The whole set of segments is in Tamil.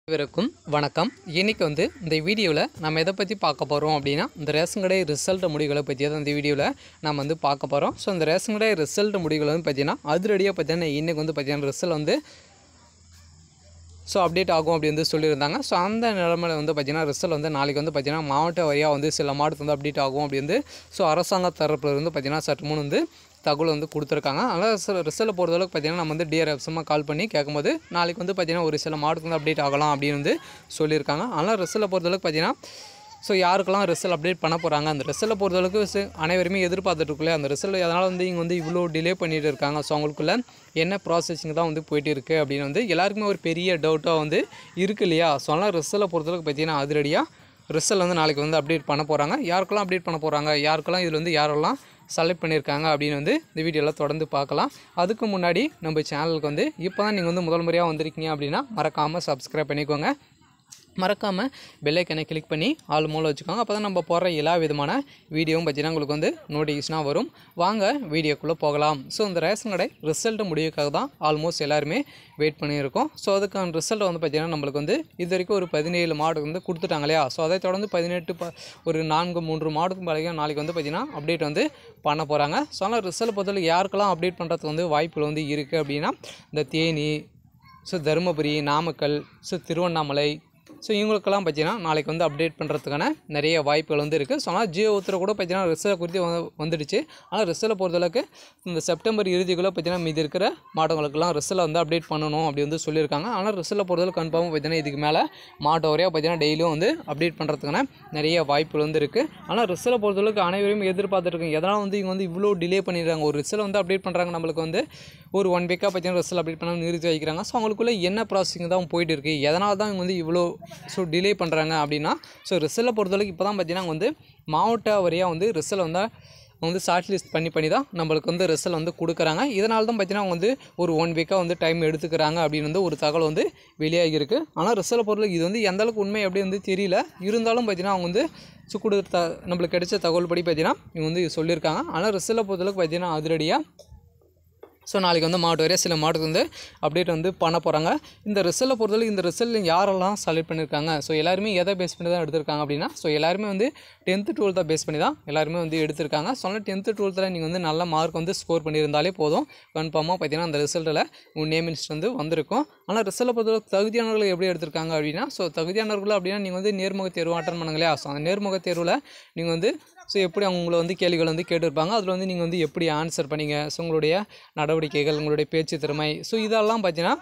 அனைவருக்கும் வணக்கம் இன்னைக்கு வந்து இந்த வீடியோவில் நம்ம எதை பற்றி பார்க்க போகிறோம் அப்படின்னா இந்த ரேஷன் கடை ரிசல்ட் முடிவுகளை பற்றி தான் இந்த வீடியோவில் நம்ம வந்து பார்க்க போகிறோம் ஸோ இந்த ரேஷன் கடை ரிசல்ட் முடிவுகள் வந்து பார்த்தீங்கன்னா அதிரடியாக பார்த்தீங்கன்னா இன்றைக்கி வந்து பார்த்தீங்கன்னா ரிசல்ட் வந்து ஸோ அப்டேட் ஆகும் அப்படி வந்து சொல்லியிருந்தாங்க ஸோ அந்த நிலமையில வந்து பார்த்தீங்கன்னா ரிசல்ட் வந்து நாளைக்கு வந்து பார்த்தீங்கன்னா மாவட்ட வாரியாக வந்து சில மாவட்டத்தில் வந்து அப்டேட் ஆகும் அப்படி வந்து ஸோ அரசாங்க தரப்புல இருந்து பார்த்தீங்கன்னா சற்று முன் வந்து தகவல் வந்து கொடுத்துருக்காங்க அதனால் சில ரிசல்ட் பொறுத்தளவுக்கு பார்த்தீங்கன்னா நம்ம வந்து டிஆர்எஃப்எம்மாக கால் பண்ணி கேட்கும்போது நாளைக்கு வந்து பார்த்தீங்கன்னா ஒரு சில மாவட்டத்தில் வந்து அப்டேட் ஆகலாம் அப்படின்னு வந்து சொல்லியிருக்காங்க அதனால் ரிசல்ட்டை பொறுத்தளவுக்கு பார்த்தீங்கன்னா ஸோ யாருக்கெல்லாம் ரிசல்ட் அப்டேட் பண்ண போகிறாங்க அந்த ரிசல்ட்டை பொறுத்தளவுக்கு சி- அனைவருமே எதிர்பார்த்துட்டு அந்த ரிசல்ட் அதனால் வந்து இங்கே வந்து இவ்வளோ டிலே பண்ணிட்டு இருக்காங்க ஸோ அவங்களுக்குள்ள என்ன ப்ராசஸிங் தான் வந்து போயிட்டு இருக்குது அப்படின்னு வந்து எல்லாருக்குமே ஒரு பெரிய டவுட்டாக வந்து இருக்கு இல்லையா ஸோ அதனால் ரிசல்ட்டை பொறுத்தளவுக்கு பார்த்தீங்கன்னா அதிரடியாக ரிசல்ட் வந்து நாளைக்கு வந்து அப்டேட் பண்ண போகிறாங்க யாருக்கெல்லாம் அப்டேட் பண்ண போகிறாங்க யாருக்கெல்லாம் இதில் வந்து யாரெல்லாம் செலக்ட் பண்ணியிருக்காங்க அப்படின்னு வந்து இந்த வீடியோவில் தொடர்ந்து பார்க்கலாம் அதுக்கு முன்னாடி நம்ம சேனலுக்கு வந்து இப்போ தான் நீங்கள் வந்து முதல் முறையாக வந்திருக்கீங்க அப்படின்னா மறக்காமல் சப்ஸ்கிரைப் பண்ணிக்கோங்க மறக்காமல் பெல்லைக்கனை கிளிக் பண்ணி ஆள் மூலம் வச்சுக்கோங்க அப்போ தான் நம்ம போடுற எல்லா விதமான வீடியோவும் பார்த்தீங்கன்னா உங்களுக்கு வந்து நோட்டிஃபிகேஷனாக வரும் வாங்க வீடியோக்குள்ளே போகலாம் ஸோ இந்த ரேஷன் கடை ரிசல்ட் முடிவுக்காக தான் ஆல்மோஸ்ட் எல்லாருமே வெயிட் பண்ணியிருக்கோம் ஸோ அதுக்கான ரிசல்ட் வந்து பார்த்திங்கன்னா நம்மளுக்கு வந்து இது வரைக்கும் ஒரு பதினேழு மாடு வந்து கொடுத்துட்டாங்க இல்லையா ஸோ அதை தொடர்ந்து பதினெட்டு ப ஒரு நான்கு மூன்று மாடுக்கு பிறகு நாளைக்கு வந்து பார்த்திங்கன்னா அப்டேட் வந்து பண்ண போகிறாங்க ஸோ அதனால் ரிசல்ட் பொறுத்தவரை யாருக்கெல்லாம் அப்டேட் பண்ணுறதுக்கு வந்து வாய்ப்புகள் வந்து இருக்குது அப்படின்னா இந்த Theni so Dharmapuri Namakkal so Tiruvannamalai so இவங்களுக்கெல்லாம் பார்த்தீங்கன்னா நாளைக்கு வந்து அப்டேட் பண்ணுறதுக்கான நிறைய வாய்ப்புகள் வந்து இருக்குது ஸோ ஆனால் ஜியோ உத்தரவு கூட பார்த்தீங்கன்னா ரிசல்ட் குறித்து வந்து வந்துடுச்சு ஆனால் ரிசல்ட்டை பொறுத்தளவுக்கு இந்த செப்டம்பர் இறுதிக்குள்ளே பார்த்தீங்கன்னா மீதி இருக்கிற மாவட்டங்களுக்கெல்லாம் ரிசல்ட் வந்து அப்டேட் பண்ணணும் அப்படி வந்து சொல்லியிருக்காங்க ஆனால் ரிசல்ட்டை பொறுத்தளவுக்கு கன்ஃபார்மாக பார்த்தீங்கன்னா இதுக்கு மேலே மாவட்ட வரையாக பார்த்தீங்கன்னா டெய்லியும் வந்து அப்டேட் பண்ணுறதுக்கான நிறைய வாய்ப்புகள் வந்து இருக்குது ஆனால் ரிசல்ட்டை பொறுத்தளவுக்கு அனைவரும் எதிர்பார்த்துருக்காங்க எதனால் வந்து இவங்க வந்து இவ்வளோ டிலே பண்ணிடுறாங்க ஒரு ரிசல்ட் வந்து அப்டேட் பண்ணுறாங்க நம்மளுக்கு வந்து ஒரு ஒன் வீக்காக பார்த்தீங்கன்னா ரிசல்ட் அப்டேட் பண்ண நிறுத்தி வைக்கிறாங்க ஸோ அவங்களுக்குள்ள என்ன ப்ராசஸிங் தான் போயிட்டு இருக்குது எதனால் தான் இவங்க வந்து இவ்வளோ ஸோ டிலே பண்ணுறாங்க அப்படின்னா ஸோ ரிசல்ட்டை பொறுத்தவரைக்கும் இப்போ தான் பார்த்தீங்கன்னா வந்து மாவட்ட வரியாக வந்து ரிசல்ட் வந்து வந்து ஷார்ட் லிஸ்ட் பண்ணி பண்ணி தான் நம்மளுக்கு வந்து ரிசல்ட் வந்து கொடுக்குறாங்க இதனால தான் பார்த்தீங்கன்னா அவங்க வந்து ஒரு ஒன் வீக்காக வந்து டைம் எடுத்துக்கிறாங்க அப்படின்னு வந்து ஒரு தகவல் வந்து வெளியாகிருக்கு ஆனால் ரிசல்ட் பொருள் இது வந்து எந்த அளவுக்கு உண்மை எப்படி வந்து தெரியல இருந்தாலும் பார்த்தீங்கன்னா அவங்க வந்து ஸோ கொடுத்த நம்மளுக்கு கிடைச்ச தகவல் படி பார்த்தீங்கன்னா இவங்க வந்து சொல்லியிருக்காங்க ஆனால் ரிசல்ட்டை பொறுத்தளவுக்கு பார்த்தீங்கன்னா அதிரடியாக ஸோ நாளைக்கு வந்து மாவட்ட வரையா சில மாவட்டத்துக்கு வந்து அப்டேட் வந்து பண்ண போகிறாங்க இந்த ரிசல்ட்டை பொறுத்தவரை இந்த ரிசல்ட் யாரெல்லாம் செலக்ட் பண்ணியிருக்காங்க ஸோ எல்லாருமே எதை பேஸ் பண்ணி தான் எடுத்திருக்காங்க அப்படின்னா ஸோ எல்லாருமே வந்து டென்த்து டுவெல்த்தை பேஸ் பண்ணி தான் எல்லாருமே வந்து எடுத்திருக்காங்க ஸோ அதனால் டென்த்து டுவெல்த்தில் நீங்கள் வந்து நல்ல மார்க் வந்து ஸ்கோர் பண்ணியிருந்தாலே போதும் கன்ஃபார்மாக பார்த்தீங்கன்னா அந்த ரிசல்ட்டில் உங்கள் நேம் லிஸ்ட் வந்து வந்திருக்கும் ஆனால் ரிசல்ட்டை பொறுத்தவரை தகுதியானவர்கள் எப்படி எடுத்திருக்காங்க அப்படின்னா ஸோ தகுதியானவர்கள் அப்படின்னா நீங்கள் வந்து நேர்முக தேர்வு அட்டன் பண்ணுங்க இல்லையா ஸோ அந்த நேர்முக தேர்வில் நீங்கள் வந்து ஸோ எப்படி அவங்க உங்களை வந்து கேள்விகள் வந்து கேட்டிருப்பாங்க அதில் வந்து நீங்கள் வந்து எப்படி ஆன்சர் பண்ணீங்க ஸோ உங்களுடைய நடவடிக்கைகள் உங்களுடைய பேச்சு திறமை ஸோ இதெல்லாம் பார்த்தீங்கன்னா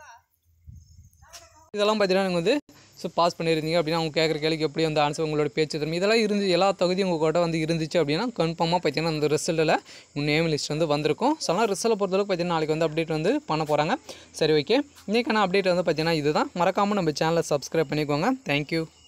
இதெல்லாம் பார்த்தீங்கன்னா நீங்கள் வந்து ஸோ பாஸ் பண்ணியிருந்தீங்க அப்படின்னா அவங்க கேட்குற கேள்விக்கு எப்படி வந்து ஆன்சர் உங்களோட பேச்சு திறமை இதெல்லாம் இருந்து எல்லா தகுதியும் உங்கள் கூட வந்து இருந்துச்சு அப்படின்னா கன்ஃபார்மாக பார்த்தீங்கன்னா அந்த ரிசல்ட்டில் உங்கள் நேம் லிஸ்ட் வந்து வந்திருக்கும் ஸோ அதனால் ரிசல்ட்டை பொறுத்தளவுக்கு பார்த்தீங்கன்னா நாளைக்கு வந்து அப்டேட் வந்து பண்ண போகிறாங்க சரி ஓகே இன்றைக்கான அப்டேட் வந்து பார்த்தீங்கன்னா இதுதான் மறக்காமல் நம்ம சேனலை சப்ஸ்கிரைப் பண்ணிக்கோங்க தேங்க்யூ